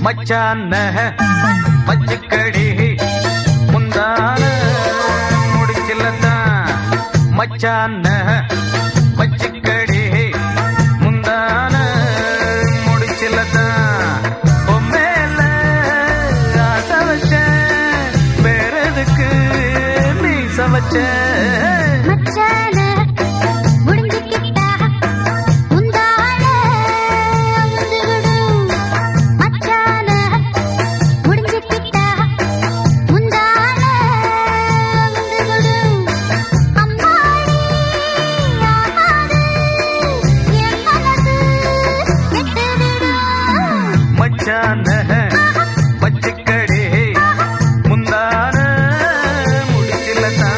மச்சான பச்சைக்கடி முந்தான முடிச்சில்லத்தான் மச்சான பச்சைக்கடி முந்தான முடிச்சில்லத்தான் பொம்மேல ஆசை வச்சேன் வேற எதுக்கு மீச வச்சேன் மச்சான முடிஞ்சுக்கிட்டா முந்தான அமுதுவிடும் மச்சான முடிஞ்சுக்கிட்டா முந்தான அமுதுவிடும் அம்மாடி ஆகாது என் மனசு கெட்டுவிடும் மச்சான பச்சைக்கடி முந்தான முடிச்சில்லத்தான்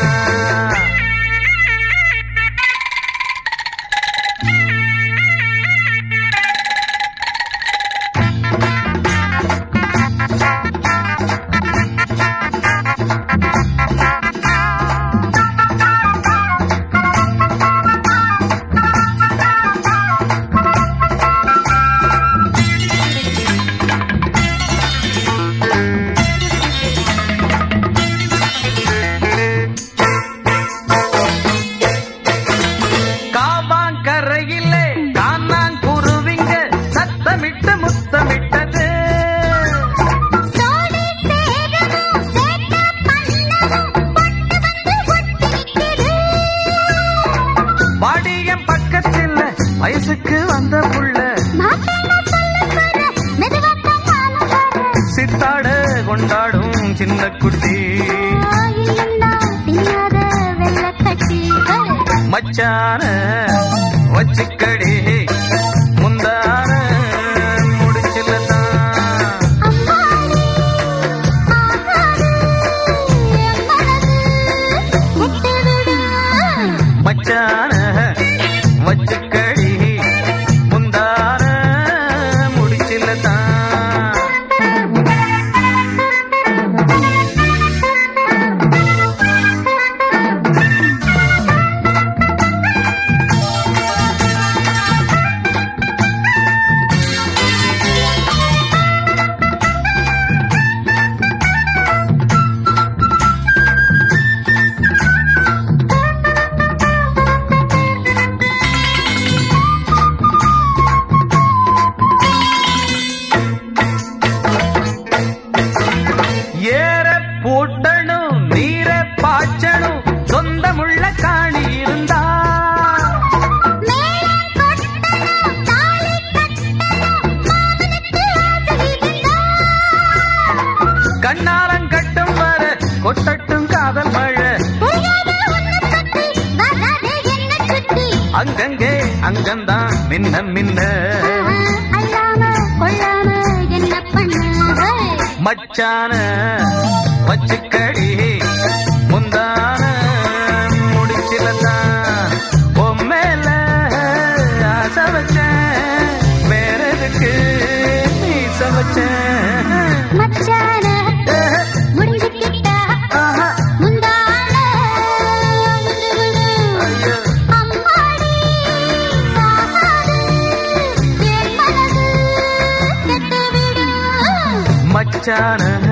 காவாங்கரையிலே காணாங்குருவிங்க சத்தமிட்டு முத்தமிட்டது சோடி சேரணும் சேட்ட பண்ணணும் பொட்டு வந்து ஒட்டி நிக்குது வாடியம் பக்கத்தில் வயசுக்கு வந்த புள்ள மாப்பிள்ளை சொல்ல போற மெதுவாத்தான் நானும் வரேன் சித்தாட கொண்டாடும் சின்ன குட்டி ஆயிலண்டா தின்னாத வெள்ளக்கட்டி மச்சான வச்சுக்கடி முந்தான முடிச்சில்லதான் அம்மாடி ஆகாது என் மனசு கெட்டுவிடும் மச்சான வச்சுக்கடி முந்தான முடிச்சில்லதான் ஏற பூட்டணும் நீர பாய்ச்சணும் சொந்தமுள்ள காணி இருந்தா மேளம் கொட்டணும் தாலி கட்டணும் மாமனுக்கு ஆசை இருந்தா கண்ணாரம் கட்டும் வர கொட்டட்டும் காதல் மழை தெரியாத உன்னை பத்தி வராதே என்னை சுத்தி அங்கங்கே அங்கந்தான் மின்ன மின்ன அல்லாம கொள்ளாம என்ன பண்ண மச்சான வச்சுக்கடி முந்தான முடிச்சிலதான் பொம்மேல ஆசை வச்சேன் வேற எதுக்கு மீச வச்சேன் மச்சான முடிஞ்சுக்கிட்டா ஆஹா, முந்தான விடு விடு. ஐயோ. அம்மாடி ஆகாது என் மனசு கெட்டுவிடும் மச்சான